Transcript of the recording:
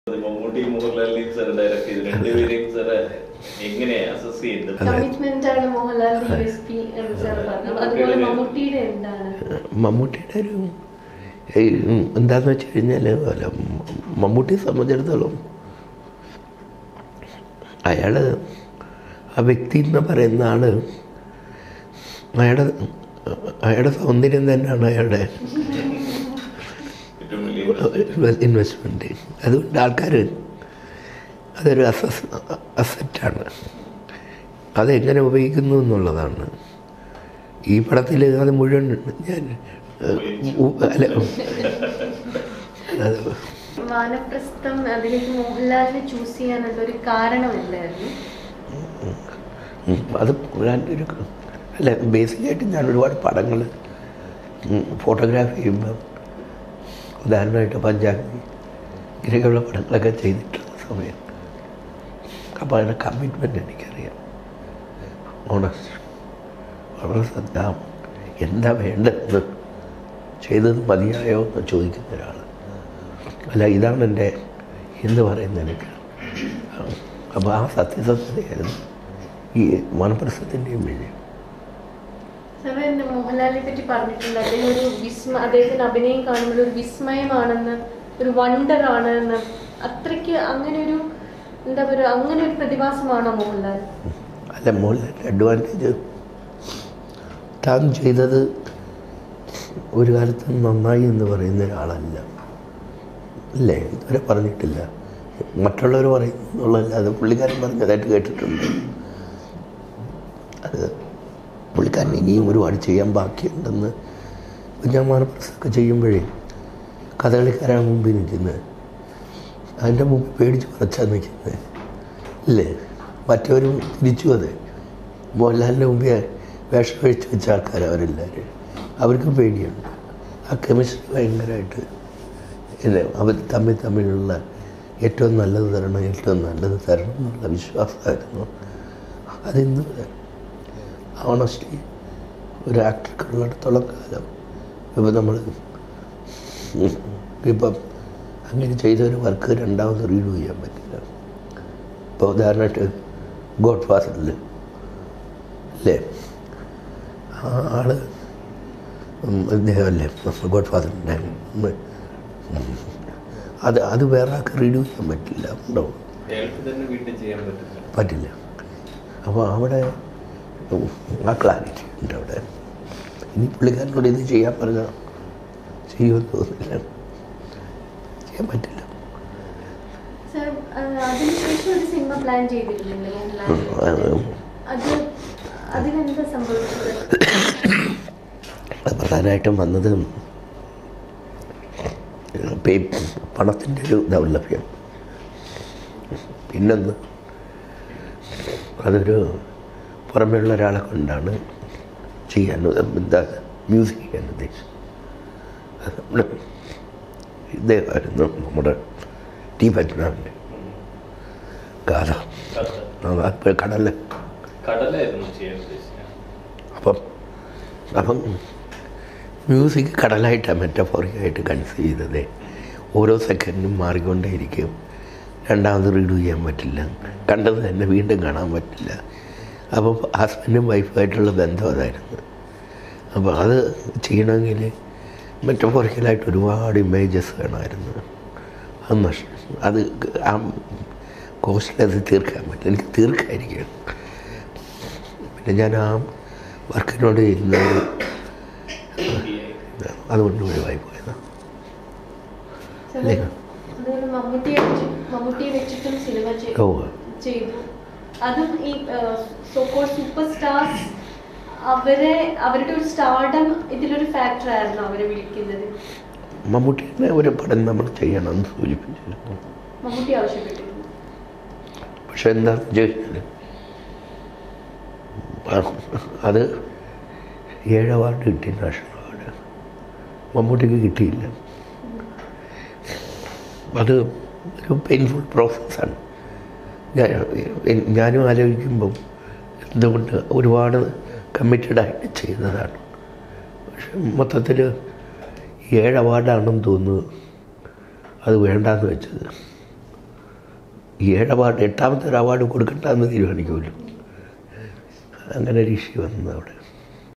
Mammootty മോഹൻലാലിനെയും sir direct ചെയ്ത് രണ്ടുപേരെയും sir എങ്ങനെയാ അസസ് ചെയ്യുന്നത് കമ്മിറ്റ്മെന്റ് ആണ് മോഹൻലാലിന്റെ യു എസ് പി എന്ന് സാർ പറഞ്ഞു അതുപോലെ മമ്മൂട്ടിയുടെ എന്താണ് മമ്മൂട്ടിയുടെ ഒരു ഈ, ഉം, എന്താന്ന് വെച്ച് കഴിഞ്ഞാൽ അല്ല മമ്മൂട്ടിയെ സംബന്ധിച്ചിടത്തോളം അയാൾ ആ വ്യക്തി എന്ന് പറയുന്ന ആള് അയാളുടെ അയാളുടെ സൗന്ദര്യം തന്നെയാണ് അയാളുടെ ഏറ്റവും വലിയ ഇൻവെസ്റ്റ്മെൻറ്റ് അതുകൊണ്ട് ആൾക്കാർ അതൊരു അസസ് അസറ്റാണ് അതെങ്ങനെ ഉപയോഗിക്കുന്നു എന്നുള്ളതാണ് ഈ പടത്തിൽ അത് മുഴുവൻ ഞാൻ ഏഹ്, ഉ- അല്ല അത് വാനപ്രസ്ഥം അതിലേക്ക് മോഹൻലാലിനെ ചൂസ് ചെയ്യാനുള്ള ഒരു കാരണം എന്തായിരുന്നു ഉം, അത് ഞാൻ ഒരു അല്ല ബേസിക്കായിട്ട് ഞാൻ ഒരുപാട് പടങ്ങൾ ഫോട്ടോഗ്രാഫി ചെയ്യുമ്പോൾ ഉദാഹരണമായിട്ട് പഞ്ചാബി ഇങ്ങനെയൊക്കെയുള്ള പടങ്ങളൊക്കെ ചെയ്തിട്ടുള്ള സമയം അപ്പോൾ അതിൻ്റെ കമ്മിറ്റ്മെൻ്റ് എനിക്കറിയാം ഓണസ്റ്റ് വളരെ ശ്രദ്ധ എന്താ വേണ്ടതെന്ന് ചെയ്തത് മതിയായോ എന്ന് ചോദിക്കുന്ന ഒരാൾ അല്ല ഇതാണ് എൻ്റെ എന്ന് പറയുന്ന എനിക്ക് അപ്പോൾ ആ സത്യസന്ധതയായിരുന്നു ഈ വനപ്രസ്ഥത്തിൻ്റെയും വിജയം സാർ എന്നെ മോഹൻലാലിനെ പറ്റി പറഞ്ഞിട്ടുണ്ട് അദ്ദേഹം ഒരു വിസ്മ അദ്ദേഹത്തിന് അഭിനയം കാണുമ്പോൾ ഒരു വിസ്മയമാണെന്ന് ഒരു വണ്ടർ ആണ് എന്ന് അത്രയ്ക്ക് അങ്ങനെ ഒരു എന്താ പറയുക അങ്ങനെ ഒരു പ്രതിഭാസമാണോ മോഹൻലാൽ അല്ല മോഹൻലാലിൻ്റെ അഡ്വാൻറ്റേജ് താൻ ചെയ്തത് ഒരു കാലത്ത് നന്നായി എന്ന് പറയുന്ന ഒരാളല്ല ഇല്ലേ ഇതുവരെ പറഞ്ഞിട്ടില്ല മറ്റുള്ളവർ പറയുന്നുള്ളതല്ലാതെ പുള്ളിക്കാരൻ പറഞ്ഞതായിട്ട് കേട്ടിട്ടുണ്ട് അത് പുള്ളിക്കാരൻ ഇനിയും ഒരുപാട് ചെയ്യാൻ ബാക്കിയുണ്ടെന്ന് ഞാൻ മാനപ്രസൊക്കെ ചെയ്യുമ്പോഴേ കഥകളിക്കാരാണ് മുമ്പിൽ നിൽക്കുന്നത് അതിൻ്റെ മുമ്പിൽ പേടിച്ച് പറച്ചാൽ നിൽക്കുന്നത് ഇല്ലേ മറ്റവരും തിരിച്ചു അതെ മോഹൻലാലിൻ്റെ മുമ്പിൽ വേഷം കഴിച്ച് വെച്ച ആൾക്കാർ അവരെല്ലാവരും അവർക്കും പേടിയുണ്ട് ആ കെമിസ്ട്രി ഭയങ്കരമായിട്ട് ഇല്ലേ അവർ തമ്മിൽ തമ്മിലുള്ള ഏറ്റവും നല്ലത് തരണം ഏറ്റവും നല്ലത് തരണം എന്നുള്ള വിശ്വാസമായിരുന്നു അതിന്ന് ഓണസ്റ്റ്ലി ഒരു ആക്ടർക്കുള്ളിടത്തോളം കാലം ഇപ്പം നമ്മൾ ഇപ്പം അങ്ങനെ ചെയ്ത ഒരു വർക്ക് രണ്ടാമത് റീഡ് ചെയ്യാൻ പറ്റില്ല ഇപ്പോൾ ഉദാഹരണമായിട്ട് ഗോഡ് ഫാദറിൽ അല്ലേ ആ ആള് ഉം, ഇദ്ദേഹമല്ലേ ഗോഡ് ഫാദറിൻ്റെ അത് അത് വേറെ ആൾക്ക് റീഡ് ചെയ്യാൻ പറ്റില്ല ഉണ്ടോ അയാൾക്ക് തന്നെ വീട്ടിൽ ചെയ്യാൻ പറ്റില്ല പറ്റില്ല അപ്പോൾ അവിടെ ഉം, ആ ക്ലാരിറ്റി ഉണ്ട് അവിടെ ഇനി പുള്ളിക്കാരനോട് ഇത് ചെയ്യാൻ പറഞ്ഞാൽ ചെയ്യുമെന്ന് തോന്നുന്നില്ല ചെയ്യാൻ പറ്റില്ല സാർ അതിനുശേഷം ഒരു സിനിമ പ്ലാൻ ചെയ്തിരുന്നില്ലേ മോഹൻലാൽ ഉം, അത് അതിനെന്താ സംഭവിച്ചത് അത് പ്രധാനമായിട്ടും വന്നത് പേ പണത്തിൻ്റെ ഒരു ദൗർലഭ്യം പിന്നൊന്ന് അതൊരു പുറമേയുള്ള ഒരാളെ കൊണ്ടാണ് ചെയ്യാൻ എന്താ മ്യൂസിക് ചെയ്യാൻ ഉദ്ദേശിച്ചത് അത് നമ്മുടെ ഇദ്ദേഹമായിരുന്നു നമ്മുടെ ടി പത്മനാഭൻ്റെ കഥ അപ്പോൾ കടല് കടലായിരുന്നു ചെയ്യാൻ ഉദ്ദേശിച്ചത് അപ്പം അപ്പം മ്യൂസിക് കടലായിട്ടാണ് മെറ്റഫോറിക്കായിട്ട് കൺസീവ് ചെയ്തത് ഓരോ സെക്കൻഡും മാറിക്കൊണ്ടേയിരിക്കും രണ്ടാമത് റീഡ് ചെയ്യാൻ പറ്റില്ല കണ്ടത് തന്നെ വീണ്ടും കാണാൻ പറ്റില്ല അപ്പോൾ ഹസ്ബൻഡും വൈഫുമായിട്ടുള്ള ബന്ധം അതായിരുന്നു അപ്പോൾ അത് ചെയ്യണമെങ്കിൽ മെറ്റഫോറിക്കലായിട്ട് ഒരുപാട് ഇമേജസ് വേണമായിരുന്നു അത് നഷ്ടം അത് ആ കോസ്റ്റിൽ അത് തീർക്കാൻ പറ്റില്ല എനിക്ക് തീർക്കായിരിക്കും പിന്നെ ഞാൻ ആ വർക്കിനോട് ചെയ്യുന്നത് അതുകൊണ്ട് ഒഴിവായി പോയതാണ് സാർ, അല്ലേ? അതുപോലെ മമ്മൂട്ടിയെ വെച്ച് മമ്മൂട്ടിയെ വെച്ചിട്ടും സിനിമ ചെയ്- ഓ ചെയ്തു അതും ഈ സോക്കോൾ സൂപ്പർ സ്റ്റാർസ് അവരെ അവരുടെ ഒരു സ്റ്റാർഡം ഇതിലൊരു ഫാക്ടർ ആയിരുന്നു അവരെ വിളിക്കുന്നത് മമ്മൂട്ടിയുടെ ഒരു പടം നമ്മൾ ചെയ്യണം എന്ന് സൂചിപ്പിച്ചിരുന്നു മമ്മൂട്ടി ആവശ്യപ്പെട്ടിരുന്നു പക്ഷെ എന്താണെന്ന് ചോദിച്ചാൽ അത് ഏഴ് അവാർഡ് കിട്ടി നാഷണൽ അവാർഡ് മമ്മൂട്ടിക്ക് കിട്ടിയില്ല അത് ഒരു പെയിൻഫുൾ പ്രോസസ്സാണ് ഞാൻ ഞാനും ആലോചിക്കുമ്പം എന്തുകൊണ്ട് ഒരുപാട് കമ്മിറ്റഡായിട്ട് ചെയ്തതാണ് പക്ഷെ മൊത്തത്തിൽ ഏഴ് അവാർഡാണെന്ന് തോന്നുന്നു അത് വേണ്ടാന്ന് വെച്ചത് ഈ ഏഴ് അവാർഡ് എട്ടാമത്തെ ഒരു അവാർഡ് കൊടുക്കണ്ടെന്ന് തീരുമാനിക്കുമല്ലോ അങ്ങനെ ഒരു ഇഷ്യൂ വന്നത് അവിടെ